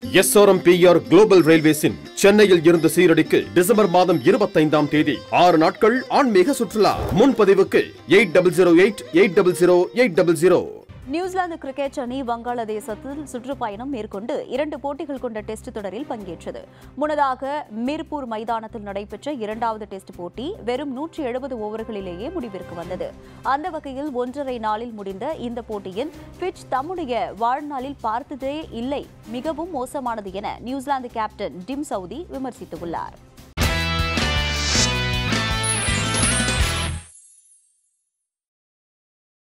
SRMPR global ரயில்வேஸின் சென்னையில் இருந்து சீரடிக்கு December மாதம் இருபத்தைந்தாம் தேதி ஆறு நாட்கள் ஆன்மீக சுற்றுலா முன்பதிவுக்கு eight double zero eight eight double zero eight double zero New Zealand cricket அணி வங்காளதேசத்தில் சுற்றுப்பயணம் மேற்கொண்டு இரண்டு போட்டிகள் கொண்ட டெஸ்ட் தொடரில் பங்கேற்றது முன்னதாக மிர்பூர் மைதானத்தில் நடைபெற்ற இரண்டாவது டெஸ்ட் போட்டி வெறும் நூற்றி எழுபது ஓவர்களிலேயே முடிவிற்கு வந்தது அந்த வகையில் ஒன்றரை நாளில் முடிந்த இந்த போட்டியின் பிட்ச் தம்முடைய வாழ்நாளில் பார்த்ததே இல்லை மிகவும் மோசமானது என நியூசிலாந்து கேப்டன் டிம் சவுதி விமர்சித்துள்ளார்